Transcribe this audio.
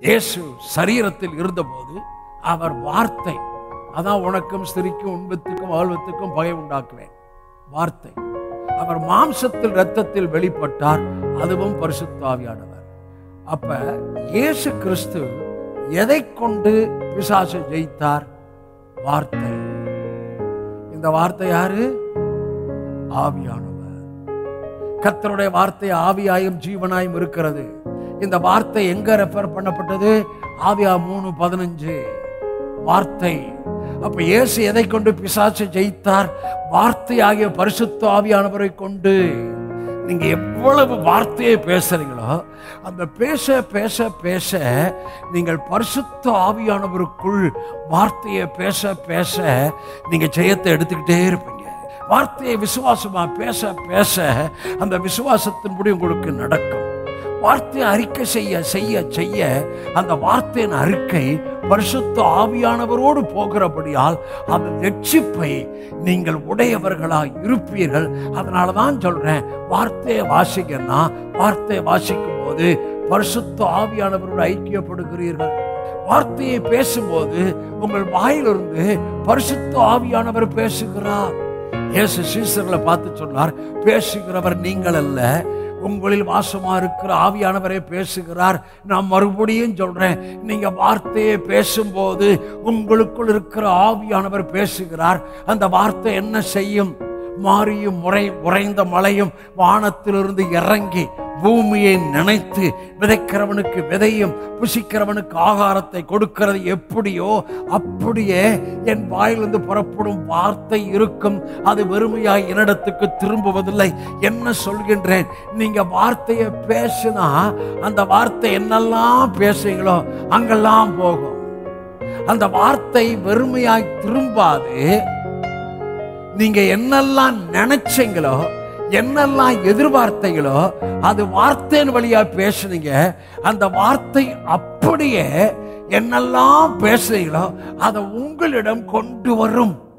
இயேசு சரீரத்தில் இருந்தபோது அவர் வார்த்தை அதான் உனக்கும் ஸ்திரிக்கும் உண்பத்துக்கும் ஆழ்வத்துக்கும் பகை உண்டாக்குவேன் வார்த்தை அவர் மாம்சத்தில் இரத்தத்தில் வெளிப்பட்டார் அதுவும் பரிசுத்தாவியானவர் அப்ப இயேசு கிறிஸ்து எதை கொண்டு பிசாசை ஜெயித்தார் வார்த்தை இந்த வார்த்தை யாரு ஆவியானவர் கர்த்தருடைய வார்த்தை ஆவியாயும் ஜீவனாயும் இருக்கிறது இந்த வார்த்தை எங்க ரெஃபர் பண்ணப்பட்டது ஆவியா மூணு பதினஞ்சு வார்த்தை அப்ப இயேசு எதை கொண்டு பிசாசை ஜெயித்தார் வார்த்தையாகிய பரிசுத்த ஆவியானவரை கொண்டு நீங்க எவ்வளவு வார்த்தையை பேசுறீங்களோ அந்த பேச பேச பேச நீங்கள் பரிசுத்த ஆவியானவருக்குள் வார்த்தையை பேச பேச நீங்க ஜெயத்தை எடுத்துக்கிட்டே இருப்பீங்க வார்த்தையை விசுவாசமா பேச பேச அந்த விசுவாசத்தின்படி உங்களுக்கு நடக்கும் வார்த்தையை அறிக்கை செய்ய செய்ய செய்ய அந்த வார்த்தையின் அறிக்கை பரிசுத்த ஆவியானவரோடு போகிறபடியால் அந்த ரட்சிப்பை நீங்கள் உடையவர்களாய் இருப்பீர்கள் அதனால தான் சொல்றேன் வார்த்தையை வாசிங்கன்னா வார்த்தையை வாசிக்கும் போது பரிசுத்த ஆவியானவரோடு ஐக்கியப்படுகிறீர்கள் வார்த்தையை பேசும்போது உங்கள் வாயிலிருந்து பரிசுத்த ஆவியானவர் பேசுகிறார் இயேசு சீசர்களை பார்த்து சொன்னார் பேசுகிறவர் நீங்கள் அல்ல உங்களில் வாசமா இருக்கிற ஆவியானவரே பேசுகிறார் நான் மறுபடியும் சொல்றேன் நீங்க வார்த்தையை பேசும்போது உங்களுக்குள் இருக்கிற ஆவியானவர் பேசுகிறார் அந்த வார்த்தை என்ன செய்யும் மாறியும் முறை உறைந்த மழையும் வானத்திலிருந்து இறங்கி பூமியை நினைத்து விதைக்கிறவனுக்கு விதையும் புசிக்கிறவனுக்கு ஆகாரத்தை கொடுக்கிறது எப்படியோ அப்படியே என் வாயிலிருந்து புறப்படும் வார்த்தை இருக்கும் அது வெறுமையாய் என்னிடத்துக்கு திரும்புவதில்லை என்ன சொல்கின்றேன் நீங்க வார்த்தையை பேசினா அந்த வார்த்தை என்னெல்லாம் பேசுங்களோ அங்கெல்லாம் போகும் அந்த வார்த்தை வெறுமையாய் திரும்பாது நீங்க என்னெல்லாம் நினைச்சீங்களோ என்னெல்லாம் எதிர்பார்த்தீங்களோ அது வார்த்தையின் வழியா பேசுனீங்க அந்த வார்த்தை அப்படியே என்னெல்லாம் பேசுறீங்களோ அதை உங்களிடம் கொண்டு வரும்